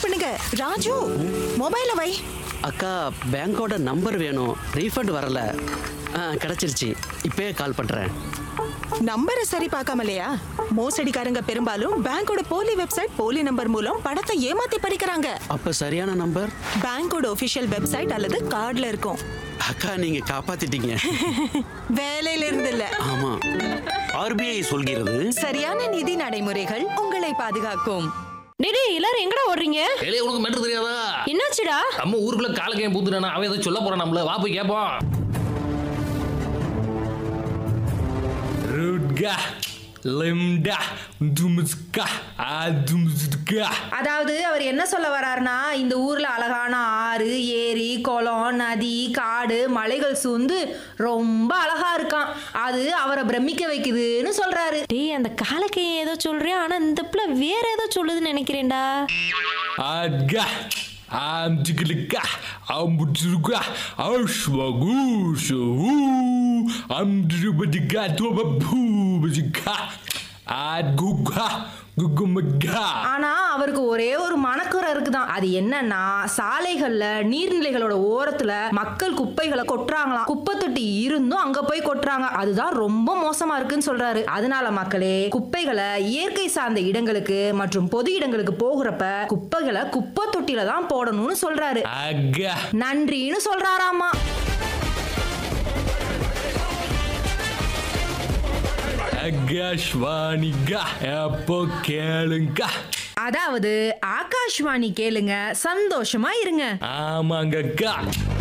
பண்ணுங்க ராஜு மொபைல வை அக்கா பேங்கோட நம்பர் வேணும் ரீஃபண்ட் வரல ஆ கிடச்சிருச்சு இப்பயே கால் பண்ணுறேன் நம்பரை சரி பார்க்காமலையா மோசடிக்காரங்க பெரும்பாலும் பேங்கோட போலி வெப்சைட் போலி நம்பர் மூலம் பணத்தை ஏமாத்தி பறிக்கிறாங்க அப்போ சரியான நம்பர் பேங்கோட ஒபிஷியல் வெப்சைட் அல்லது கார்டுல இருக்கும் அக்கா நீங்கள் காப்பாத்திட்டீங்க வேலையில இருந்து இல்ல ஆமாம் ஆர்பிஐ சொல்கிறது சரியான நிதி நடைமுறைகள் உங்களை பாதுகாக்கும் டேய் டேய், எல்லாரும் எங்கடா ஓடுறீங்க ஏலே உனக்கு மெட்ரு தெரியாதா என்னாச்சுடா நம்ம ஊருக்குள்ள காலக்கையும் பூத்துட்டானா அவன் ஏதோ சொல்ல போறான் நம்மள வா போய் கேட்போம் ருட்கா லிம்டா தும்ஸ்கா அதும்ஸ்கா அதாவது அவர் என்ன சொல்ல வர்றாருன்னா இந்த ஊர்ல அழகான ஆறு ஏரி குளம் நதி காடு மலைகள் சூழ்ந்து ரொம்ப அழகா இருக்கான் அது அவரை பிரமிக்க வைக்குதுன்னு சொல்றாரு டேய் அந்த காலக்கையை ஏதோ சொல்றியா ஆனா இந்த பிள்ளை வேற ஏதோ சொல்லுதுன்னு நினைக்கிறேன்டா ஆட்கா ஆம் சிக்கலுக்கா ஆம் புட்சுருக்கா ஆஷ்வகூஷு ஆம் திருபதிக்கா தோப பூபதிக்கா ஆட் குக்கா குக்குமக்கா ஆனா அவருக்கு ஒரே ஒரு மனக்குறை இருக்குதான் அது என்னன்னா சாலைகள்ல நீர்நிலைகளோட ஓரத்துல மக்கள் குப்பைகளை கொட்டுறாங்களாம் குப்பை தொட்டி இருந்தும் அங்க போய் கொட்டுறாங்க அதுதான் ரொம்ப மோசமா இருக்குன்னு சொல்றாரு அதனால மக்களே குப்பைகளை இயற்கை சார்ந்த இடங்களுக்கு மற்றும் பொது இடங்களுக்கு போகிறப்ப குப்பைகளை குப்பை தொட்டில தான் போடணும்னு சொல்றாரு ஆகா நன்றின்னு சொல்றாராமா ஆகாஷ்வாணிகா எப்போ கேளுங்கா அதாவது ஆகாஷ்வாணி கேளுங்க சந்தோஷமா இருங்க ஆமாங்கக்கா